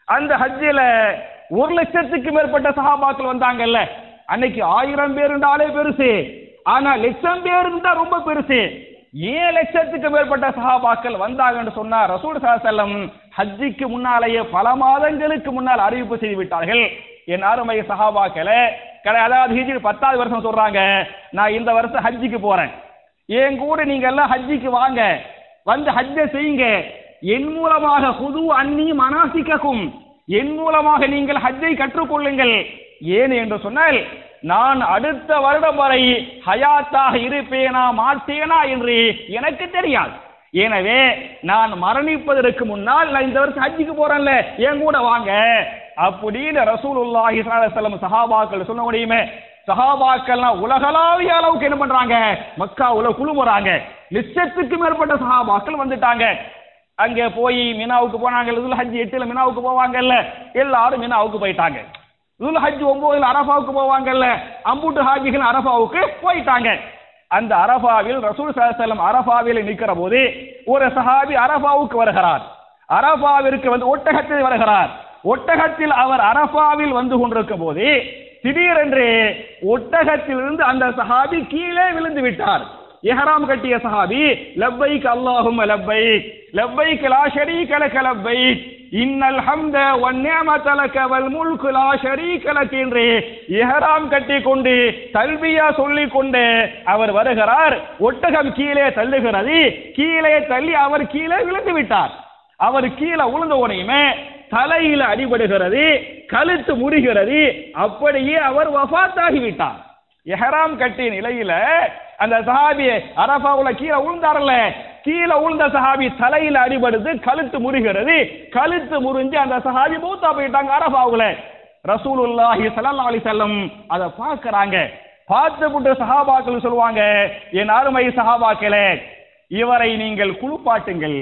அந்த ஹஜ்ஜில ஒரு லட்சத்துக்கு மேற்பட்ட சஹாபாக்கள் வந்தாங்கல்ல அன்னைக்கு ஆயிரம் பேர் இருந்தாலே பெருசு ஆனா லட்சம் பேர் இருந்தா ரொம்ப பெருசு ஏழு லட்சத்துக்கு மேற்பட்ட சஹாபாக்கள் வந்தாங்கன்னு சொன்னா ரசூல் சல்லம் ஹஜ்ஜிக்கு முன்னாலேயே பல மாதங்களுக்கு முன்னால் அறிவிப்பு செய்து விட்டார்கள் என் அருமை சஹாபாக்களே கடை அதாவது ஹிஜ்ரி பத்தாவது வருஷம் சொல்றாங்க நான் இந்த வருஷம் ஹஜ்ஜிக்கு போறேன் என் கூட நீங்க எல்லாம் ஹஜ்ஜிக்கு வாங்க வந்து ஹஜ்ஜை செய்யுங்க என் மூலமாக புது அன்னி மனாசிக்கக்கும் என் மூலமாக நீங்கள் ஹஜ்ஜை கற்றுக்கொள்ளுங்கள் ஏன் என்று சொன்னால் நான் அடுத்த வருடம் வரை ஹயாத்தாக இருப்பேனா மாட்டேனா என்று எனக்கு தெரியாது எனவே நான் மரணிப்பதற்கு முன்னால் நான் இந்த வருஷம் ஹஜ்ஜுக்கு போறேன்ல என் கூட வாங்க அப்படின்னு ரசூலுல்லாஹி ஸல்லல்லாஹு அலைஹி வஸல்லம் சஹாபாக்கள் சொன்ன முடியுமே சஹாபாக்கள்லாம் உலகளாவிய அளவுக்கு என்ன பண்றாங்க மக்காவுல குழுமுறாங்க லட்சத்துக்கு மேற்பட்ட சஹாபாக்கள் வந்துட்டாங்க அங்க போய் மினாவுக்கு போனாங்க இதுல ஹஜ் எட்டுல மினாவுக்கு போவாங்கல்ல எல்லாரும் மினாவுக்கு போயிட்டாங்க இதுல ஹஜ் ஒன்பதுல அரபாவுக்கு போவாங்கல்ல அம்புட்டு ஹாஜிகள் அரபாவுக்கு போயிட்டாங்க அந்த அரபாவில் ரசூல் சலம் அரபாவில் நிற்கிற போது ஒரு சஹாபி அரபாவுக்கு வருகிறார் அரபாவிற்கு வந்து ஒட்டகத்தில் வருகிறார் ஒட்டகத்தில் அவர் அரபாவில் வந்து கொண்டிருக்கும் போது திடீரென்று ஒட்டகத்திலிருந்து அந்த சஹாபி கீழே விழுந்து விட்டார் இஹ்ராம் கட்டிய சஹாபி லப்பைக் அல்லாஹும் லப்பைக் லப்பைக் லா ஷரீக லக லப்பைக் இன்னல் ஹம்த வன் நிஅமத லக வல் முல்கு லா ஷரீக லக என்று இஹ்ராம் கட்டி கொண்டு தல்பியா சொல்லிக் கொண்டு அவர் வருகிறார் ஒட்டகம் கீழே தள்ளுகிறது கீழே தள்ளி அவர் கீழே விழுந்து விட்டார் அவர் கீழே விழுந்த உடனேயுமே தலையில அடிபடுகிறது கழுத்து முறிகிறது அப்படியே அவர் வஃபாத்தாகி விட்டார் எஹராம் கட்டிய நிலையில அந்த சஹாபி அரபாவுல கீழே விழுந்தார்ல கீழே விழுந்த சஹாபி தலையில அடிபடுது கழுத்து முறிகிறது கழுத்து முறிஞ்சு அந்த சஹாபி மூத்தா போயிட்டாங்க அரபாவுல ரசூலுல்லாஹி ஸல்லல்லாஹு அலைஹி வஸல்லம் அத பார்க்கறாங்க பார்த்துவிட்டு சஹாபாக்கள் சொல்லுவாங்க என் அருமை சஹாபாக்களே இவரை நீங்கள் குளிப்பாட்டுங்கள்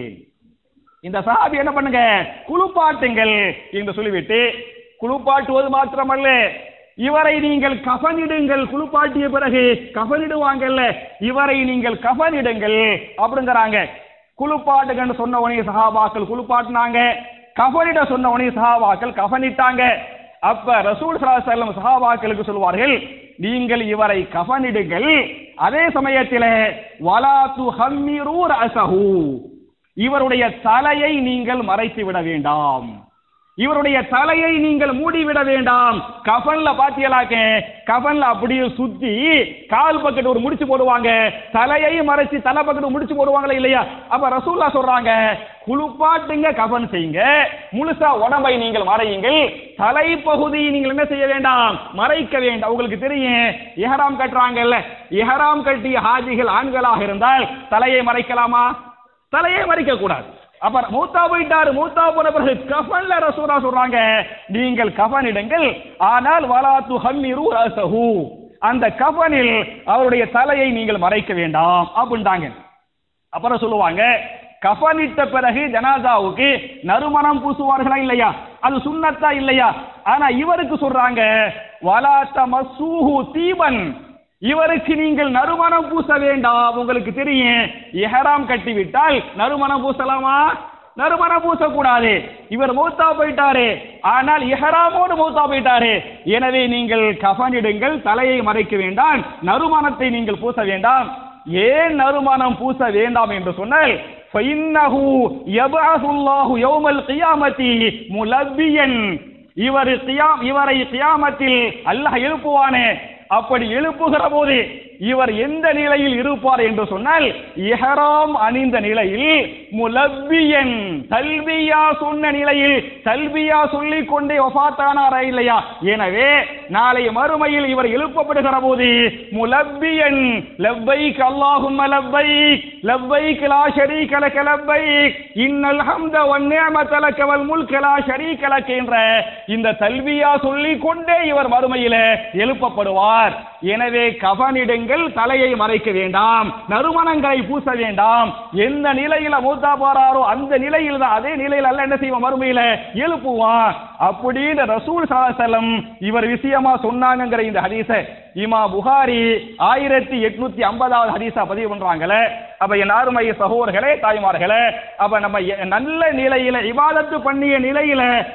இந்த சஹாபி என்ன பண்ணுங்க குளிப்பாட்டுங்கள் என்று சொல்லிவிட்டு குளிப்பாட்டுவது மாத்திரமல்ல இவரை நீங்கள் கஃனிடுங்கள் குளிப்பாட்டிய பிறகு கஃனிடுவாங்கல்ல இவரை நீங்கள் கஃனிடுங்கள் அப்படிங்கிறாங்க குளிப்பாட்டுங்கன்னு சொன்ன உடனே சஹாபாக்கள் குளிப்பாட்டினாங்க கஃனிட சொன்ன உடனே சஹாபாக்கள் கஃனிட்டாங்க அப்ப ரசூல் ஸல்லல்லாஹு அலைஹி சஹாபாக்களுக்கு சொல்வார்கள் நீங்கள் இவரை கஃனிடுங்கள் அதே சமயத்தில் வலா துஹம்மிரு ரஸஹு இவருடைய தலையை நீங்கள் மறைத்து விட வேண்டாம் இவருடைய தலையை நீங்கள் மூடிவிட வேண்டாம் கஃன்ல பாத்தியலாக்க கஃன்ல அப்படியே சுத்தி கால் பக்கெட் ஒரு முடிச்சு போடுவாங்க தலையை மறைச்சு தலை பக்கெட் முடிச்சு போடுவாங்களா இல்லையா அப்ப ரசூல்லா சொல்றாங்க குளிப்பாட்டுங்க கஃன் செய்யுங்க முழுசா உடம்பை நீங்கள் மறையுங்கள் தலைப்பகுதியை நீங்கள் என்ன செய்ய வேண்டாம் மறைக்க வேண்டாம் உங்களுக்கு தெரியும் இஹராம் கட்டுறாங்கல்ல இஹராம் கட்டிய ஹாஜிகள் ஆண்களாக இருந்தால் தலையை மறைக்கலாமா தலையை மறைக்க கூடாது அப்ப மூத்தா போயிட்டாரு மூத்தா போன பிறகு கஃன்ல ரசூலா சொல்றாங்க நீங்கள் கஃன் இடுங்கள் ஆனால் வலாத்து ஹம்மிரு ரசஹு அந்த கஃனில் அவருடைய தலையை நீங்கள் மறைக்க வேண்டாம் அப்படின்ட்டாங்க அப்புறம் சொல்லுவாங்க கஃனிட்ட பிறகு ஜனாதாவுக்கு நறுமணம் பூசுவார்களா இல்லையா அது சுண்ணத்தா இல்லையா ஆனா இவருக்கு சொல்றாங்க வலாத்த மசூஹு தீபன் இவருக்கு நீங்கள் நறுமணம் பூச வேண்டாம் உங்களுக்கு தெரியும் இஹராம் கட்டிவிட்டால் நறுமணம் பூசலாமா நறுமணம் பூசக்கூடாது இவர் மூத்தா போயிட்டாரு ஆனால் இஹராமோடு மூத்தா போயிட்டாரு எனவே நீங்கள் கஃனிடுங்கள் தலையை மறைக்க வேண்டாம் நறுமணத்தை நீங்கள் பூச வேண்டாம் ஏன் நறுமணம் பூச வேண்டாம் என்று சொன்னால் ஃபைன்னஹு யபஅசுல்லாஹு யௌமல் கியாமத்தி முலப்பியன் இவர் கியாம் இவரை கியாமத்தில் அல்லாஹ் எழுப்புவானே அப்படி எழுப்புகிற போது இவர் எந்த நிலையில் இருப்பார் என்று சொன்னால் இஹராம் அணிந்த நிலையில் முலப்பியன் தல்பியா சொன்ன நிலையில் தல்பியா சொல்லிக் கொண்டே ஒஃபாத்தானாரா இல்லையா எனவே நாளை மறுமையில் இவர் எழுப்பப்படுகிற போது முலப்பியன் லப்பைக் அல்லாஹும்ம லப்பைக் லப்பைக் லா ஷரீக லக லப்பைக் இன்னல் ஹம்த வன் நிஅமத லக வல் முல்க லா ஷரீக லக என்ற இந்த தல்பியா சொல்லிக் கொண்டே இவர் மறுமையில எழுப்பப்படுவார் எனவே கவனிடுங்கள் தலையை மறைக்க வேண்டாம் நறுமணங்களை பூச வேண்டாம் எந்த நிலையில மூத்தா போறாரோ அந்த நிலையில் தான் அதே நிலையில் அல்ல என்ன செய்வான் மறுமையில எழுப்புவான் அப்படின்னு ரசூல் சலம் இவர் விஷயமா சொன்னாங்கிற இந்த ஹதீஸ இமா புகாரி ஆயிரத்தி எட்நூத்தி ஐம்பதாவது ஹதீஸா பதிவு பண்றாங்களே அப்ப என் அருமை சகோதரர்களே தாய்மார்களே அப்ப நம்ம நல்ல நிலையில இபாதத்து பண்ணிய நிலையில